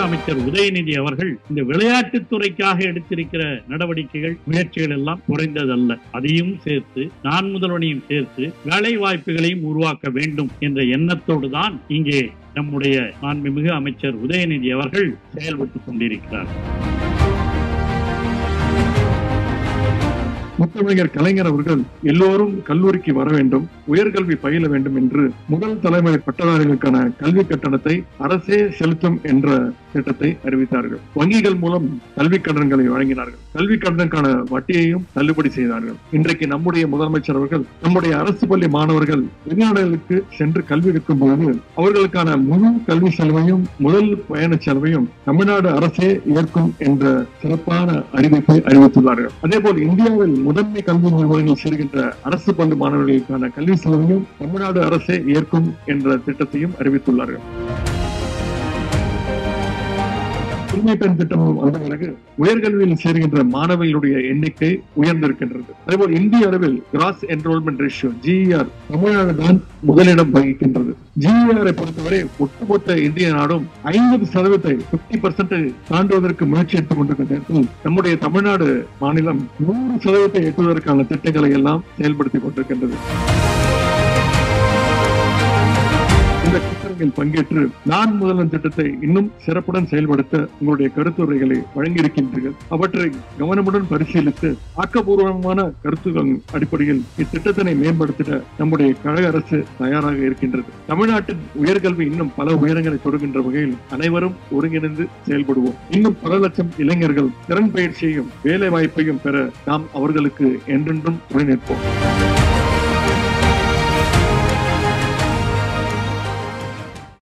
அமைச்சர் உதயநிதி அவர்கள் இந்த விளையாட்டுத் துறைக்காக எடுத்திருக்கிற நடவடிக்கைகள் முயற்சிகள் எல்லாம் குறைந்ததல்ல அதையும் சேர்த்து நான் முதல்வனையும் சேர்த்து வேலை வாய்ப்புகளையும் உருவாக்க வேண்டும் என்ற எண்ணத்தோடு தான் இங்கே நம்முடைய மாண்புமிகு அமைச்சர் உதயநிதி அவர்கள் செயல்பட்டுக் கொண்டிருக்கிறார் முத்தமிழர் கலைஞர் அவர்கள் எல்லோரும் கல்லூரிக்கு வர வேண்டும் உயர்கல்வி பயில வேண்டும் என்று முதல் தலைமுறை பட்டதாரிகளுக்கான கல்வி கட்டணத்தை அரசே செலுத்தும் என்ற திட்டத்தை அறிவித்தார்கள் வங்கிகள் மூலம் கல்வி கடன்களை வழங்கினார்கள் கல்வி கடனுக்கான வட்டியையும் தள்ளுபடி செய்தார்கள் இன்றைக்கு நம்முடைய முதலமைச்சர் அவர்கள் நம்முடைய அரசு பள்ளி மாணவர்கள் வெளிநாடுகளுக்கு சென்று கல்வி கற்கும் போது அவர்களுக்கான முழு கல்வி செலவையும் முதல் பயண செலவையும் தமிழ்நாடு அரசே ஏற்கும் என்ற சிறப்பான அறிவிப்பை அறிவித்துள்ளார்கள் அதேபோல் இந்தியாவில் முதன்மை கல்வி நிறுவனங்கள் சேர்கின்ற அரசு பள்ளி மாணவர்களுக்கான கல்வி செலவையும் தமிழ்நாடு அரசே ஏற்கும் என்ற திட்டத்தையும் அறிவித்துள்ளார்கள் புதுமை பெண் திட்டம் வந்த பிறகு உயர்கல்வியில் சேர்கின்ற மாணவர்களுடைய எண்ணிக்கை உயர்ந்திருக்கின்றது அதேபோல் இந்திய அளவில் gross enrolment ratio GER Tamil Nadu தான் முதலிடம் வகிக்கின்றது ஜிஇஆரை பொறுத்தவரை ஒட்டுமொத்த இந்திய நாடும் ஐம்பது சதவீதத்தை பிப்டி பர்சன்ட் தாண்டுவதற்கு முயற்சி எடுத்துக் கொண்டிருக்கிற நேரத்தில் நம்முடைய தமிழ்நாடு மாநிலம் நூறு சதவீதத்தை எட்டுவதற்கான திட்டங்களை எல்லாம் செயல்படுத்திக் கொண்டிருக்கின்றது இந்த கூட்டங்களில் பங்கேற்று நான் முதல்வன் திட்டத்தை இன்னும் சிறப்புடன் செயல்படுத்த உங்களுடைய கருத்துரைகளை வழங்கியிருக்கின்றீர்கள் அவற்றை கவனமுடன் பரிசீலித்து ஆக்கப்பூர்வமான கருத்துக்கள் அடிப்படையில் இத்திட்டத்தினை மேம்படுத்திட நம்முடைய கழக அரசு தயாராக இருக்கின்றது தமிழ்நாட்டின் உயர்கல்வி இன்னும் பல உயரங்களை தொடுகின்ற வகையில் அனைவரும் ஒருங்கிணைந்து செயல்படுவோம் இன்னும் பல லட்சம் இளைஞர்கள் திறன் பயிற்சியையும் வேலை வாய்ப்பையும் பெற நாம் அவர்களுக்கு என்றென்றும் துணை நிற்போம்